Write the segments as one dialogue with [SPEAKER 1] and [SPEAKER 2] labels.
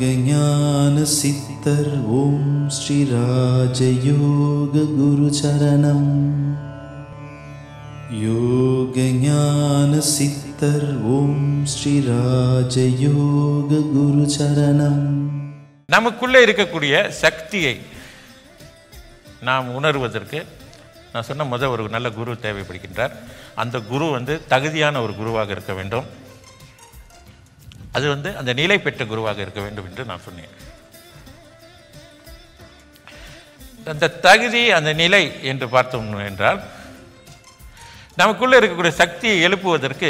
[SPEAKER 1] யோகஞான சித்தர் ஓம் ஸ்ரீ ராஜயோக குரு சரணம் யோகஞான சித்தர் ஓம் ஸ்ரீ ராஜயோக குரு சரணம்
[SPEAKER 2] நமக்குள்ளே இருக்கக்கூடிய சக்தியை நாம் உணர்வதற்கு நான் சொன்ன முதல் ஒரு நல்ல குரு தேவைப்படுகின்றார் அந்த குரு வந்து தகுதியான ஒரு குருவாக இருக்க வேண்டும் அது வந்து அந்த நிலை பெற்ற குருவாக இருக்க வேண்டும் என்று நான் சொன்னேன் அந்த தகுதி அந்த நிலை என்று பார்த்தோம் என்றால் நமக்குள்ளே இருக்கக்கூடிய சக்தியை எழுப்புவதற்கு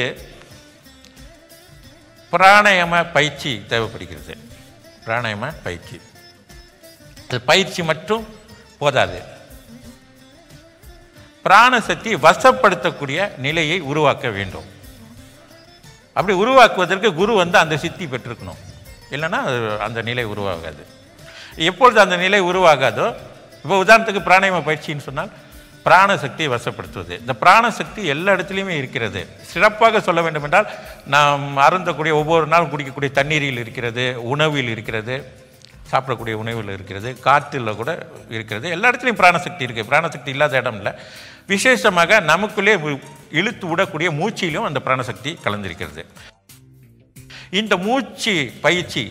[SPEAKER 2] பிராணாயாம பயிற்சி தேவைப்படுகிறது பிராணாயாம பயிற்சி அது பயிற்சி மட்டும் போதாது பிராணசக்தி வசப்படுத்தக்கூடிய நிலையை உருவாக்க வேண்டும் அப்படி உருவாக்குவதற்கு குரு வந்து அந்த சித்தி பெற்றிருக்கணும் இல்லைன்னா அது அந்த நிலை உருவாகாது எப்பொழுது அந்த நிலை உருவாகாதோ இப்போ உதாரணத்துக்கு பிராணாயாம பயிற்சின்னு சொன்னால் பிராணசக்தியை வசப்படுத்துவது இந்த பிராணசக்தி எல்லா இடத்துலையுமே இருக்கிறது சிறப்பாக சொல்ல வேண்டும் என்றால் நாம் அருந்தக்கூடிய ஒவ்வொரு நாளும் குடிக்கக்கூடிய தண்ணீரில் இருக்கிறது உணவில் இருக்கிறது சாப்பிடக்கூடிய உணவில் இருக்கிறது காற்றில் கூட இருக்கிறது எல்லா இடத்துலையும் பிராணசக்தி இருக்குது பிராணசக்தி இல்லாத இடம் இல்லை விசேஷமாக நமக்குள்ளே உ- இழுத்து விடக்கூடிய மூச்சிலும் அந்த பிராணசக்தி கலந்திருக்கிறது இந்த மூச்சு பயிற்சி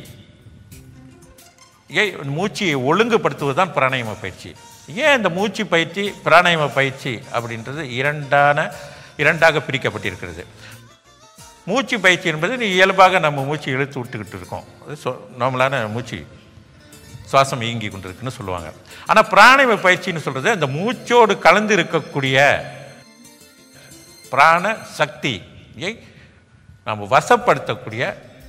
[SPEAKER 2] ஏன் மூச்சியை ஒழுங்குபடுத்துவது தான் பிராணாயாம பயிற்சி ஏன் இந்த மூச்சு பயிற்சி பிராணாயாம பயிற்சி அப்படின்றது இரண்டான இரண்டாக பிரிக்கப்பட்டிருக்கிறது மூச்சு பயிற்சி என்பது நீ இயல்பாக நம்ம மூச்சு இழுத்து விட்டுக்கிட்டு இருக்கோம் அது சொ நார்மலான மூச்சு சுவாசம் இயங்கி கொண்டிருக்குன்னு சொல்லுவாங்க ஆனால் பிராணாயாம பயிற்சின்னு சொல்கிறது அந்த மூச்சோடு கலந்து இருக்கக்கூடிய பிராண சக்தியை நாம் வசப்படுத்தக்கூடிய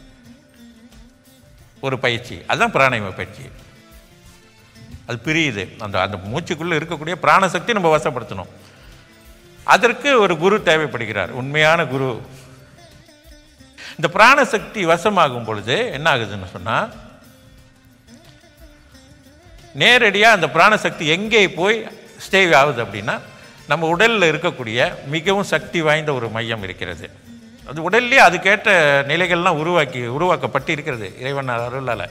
[SPEAKER 2] ஒரு பயிற்சி அதுதான் பிராணாயாம பயிற்சி அது பிரியுது அந்த அந்த மூச்சுக்குள்ளே இருக்கக்கூடிய பிராணசக்தி நம்ம வசப்படுத்தணும் அதற்கு ஒரு குரு தேவைப்படுகிறார் உண்மையான குரு இந்த பிராணசக்தி வசமாகும் பொழுது என்ன ஆகுதுன்னு சொன்னால் நேரடியாக அந்த பிராணசக்தி எங்கே போய் ஸ்டே ஆகுது அப்படின்னா நம்ம உடலில் இருக்கக்கூடிய மிகவும் சக்தி வாய்ந்த ஒரு மையம் இருக்கிறது அது உடல்லே அதுக்கேற்ற நிலைகள்லாம் உருவாக்கி உருவாக்கப்பட்டு இருக்கிறது இறைவன் அருளால்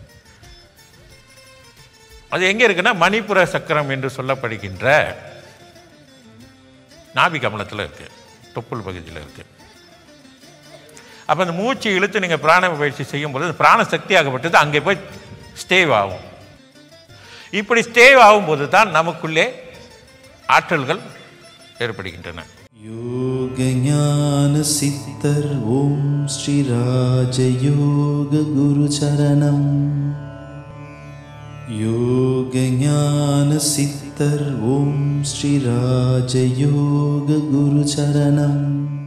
[SPEAKER 2] அது எங்கே இருக்குன்னா மணிப்புர சக்கரம் என்று சொல்லப்படுகின்ற நாபி கமலத்தில் இருக்கு தொப்புள் பகுதியில் இருக்கு அப்போ அந்த மூச்சு இழுத்து நீங்கள் பிராண பயிற்சி செய்யும் பொழுது அந்த பிராண சக்தி ஆகப்பட்டது அங்கே போய் ஸ்டேவ் ஆகும் இப்படி ஸ்டேவ் ஆகும்போது தான் நமக்குள்ளே ஆற்றல்கள் ஏற்படுகின்றன
[SPEAKER 1] யோகஞான சித்தர் ஓம் ஸ்ரீ ராஜயோக குரு சரணம் யோகஞான சித்தர் ஓம் ஸ்ரீ ராஜயோக குரு சரணம்